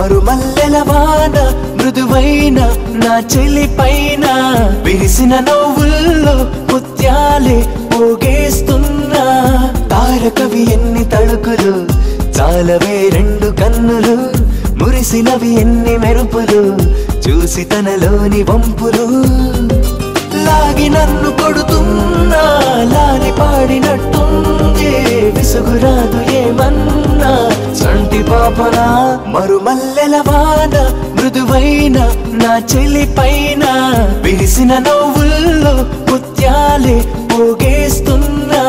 మరుమల్లెల వాన మృదువైన నా చెలి పైన విరిసిన నవ్వుల్లో ముత్యాలే పోగేస్తున్నా తారకవి ఎన్ని తళుకులు చాలవే రెండు కన్నులు మురిసినవి ఎన్ని మెరుపులు చూసి తనలోని వంపులు లాగి నన్ను కొడుతున్నా లాలి పాడినట్టుంది విసుగురాదు ఏమన్నా సంటి పాపనా మరుమల్లెల వాన మృదువైన నా చెలి పైన విరిసిన నవ్వుల్లో ముత్యాలే పోగేస్తున్నా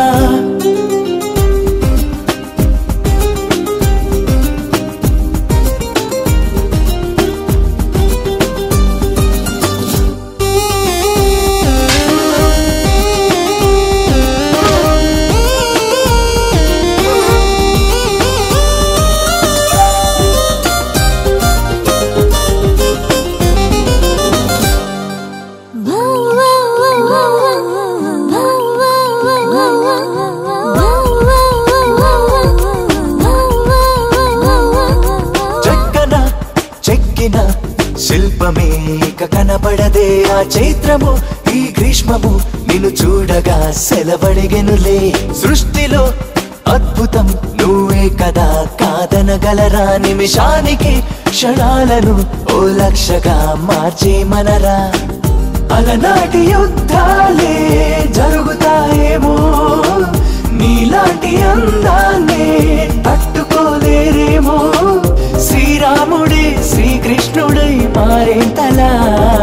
చక్కన చెక్కిన శిల్పమే ఇక కనబడదే ఆ చైత్రము ఈ గ్రీష్మము నిన్ను చూడగా సెలవడిగెనులే సృష్టిలో అద్భుతం నువ్వే కదా కాదనగలరా నిమిషానికి క్షణాలను ఓ లక్షగా మార్చే మనరా అలనాటి యుద్ధాలే జరుగుతాయేమో నీలాంటి అందాన్నే తట్టుకోలేరేమో శ్రీరాముడే శ్రీకృష్ణుడై మారేంతలా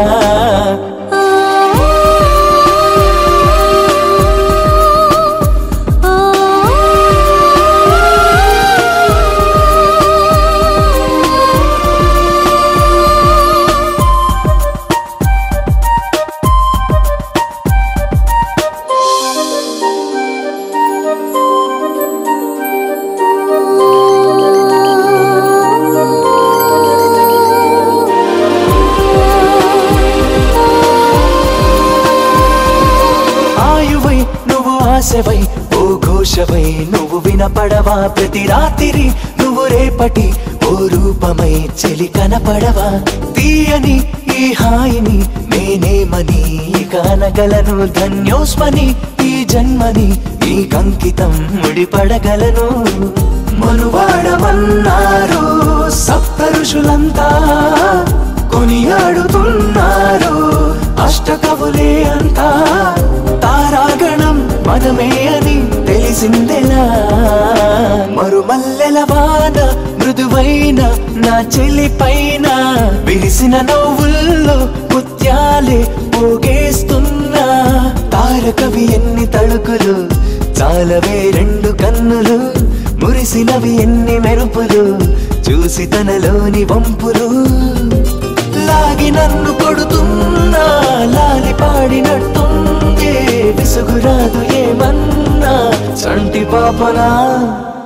ఆయువై నువ్వు ఆశవై ఓ ఘోషవై నువ్వు వినపడవా ప్రతి రాత్రి నువ్వు రేపటి ఓ రూపమై చెలి కనపడవా తీయని ఈ హాయిని నేనేమని కానగలను ధన్యోస్మని ఈ జన్మని ఈ కంకితం ముడిపడగలను మనువాడమన్నారు సప్త ఋషులంతా కొనియాడుతున్నారు అష్టకవులే అంతా తారాగణం మనమే అని తెలిసిందెలా మరుమల్లెల వాన మృదువైన నా చెలి పైన విరిసిన నవ్వుల్లో ముత్యాలే పోగేస్తున్నా తారకవి ఎన్ని తళుకులు చాలవే రెండు కన్నులు మురిసినవి ఎన్ని మెరుపులు చూసి తనలోని వంపులు లాగి నన్ను కొడుతున్నా లాలి పాడినట్టుంది విసుగురాదు ఏమన్నా సంటి పాపనా